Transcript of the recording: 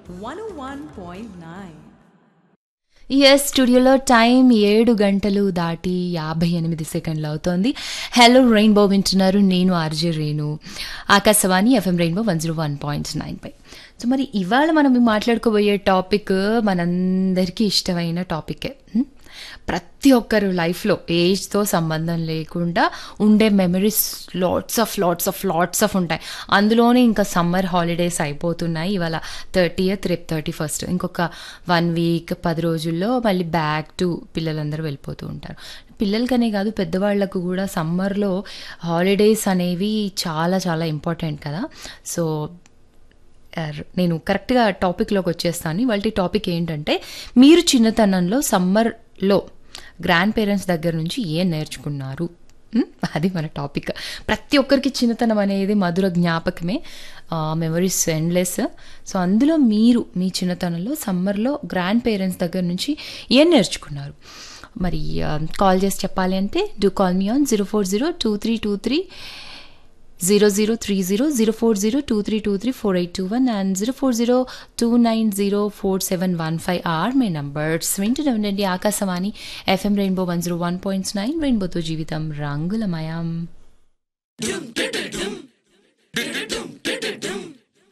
101.9 yes స్టూడియోలో time ఏడు గంటలు దాటి యాభై ఎనిమిది సెకండ్లు అవుతోంది హలో రెయిన్బో వింటున్నారు నేను RJ Renu Akashvani FM rainbow one zero one point nine పై సో మరి ఇవాళ మనం మాట్లాడుకోబోయే టాపిక్ మనందరికీ ఇష్టమైన టాపికే హ్మ్? ప్రతి ఒక్కరు లైఫ్లో ఏజ్తో సంబంధం లేకుండా ఉండే memories lots of lots of lots of ఉంటాయి అందులోనే ఇంకా సమ్మర్ హాలిడేస్ అయిపోతున్నాయి ఇవాళ థర్టీయత్ రేపు థర్టీ ఫస్ట్ ఇంకొక వన్ వీక్ పది రోజుల్లో మళ్ళీ బ్యాక్ టు పిల్లలందరూ వెళ్ళిపోతూ ఉంటారు పిల్లలకనే కాదు పెద్దవాళ్లకు కూడా సమ్మర్లో హాలిడేస్ అనేవి చాలా చాలా ఇంపార్టెంట్ కదా సో ఎర్- నేను కరెక్ట్గా టాపిక్లోకి వచ్చేస్తాను వాళ్ళ టాపిక్ ఏంటంటే మీరు చిన్నతనంలో సమ్మర్లో గ్రాండ్ పేరెంట్స్ దగ్గర నుంచి ఏం నేర్చుకున్నారు మ్, అది మన టాపిక్ ప్రతి ఒక్కరికి చిన్నతనం అనేది మధుర జ్ఞాపకమే మెమరీస్ ఎండ్లెస్ సో అందులో మీరు మీ చిన్నతనంలో సమ్మర్లో గ్రాండ్ పేరెంట్స్ దగ్గర నుంచి ఏం నేర్చుకున్నారు మరి కాల్ చేసి చెప్పాలి అంటే do call me on zero four zero two three two three zero zero three zero zero four zero two three two three four eight two one and zero four zero two nine zero four seven one five or my numbers వింటూనే ఉండండి Akashvani FM rainbow one zero one points nine రెయిన్బోతో జీవితం రంగులమయం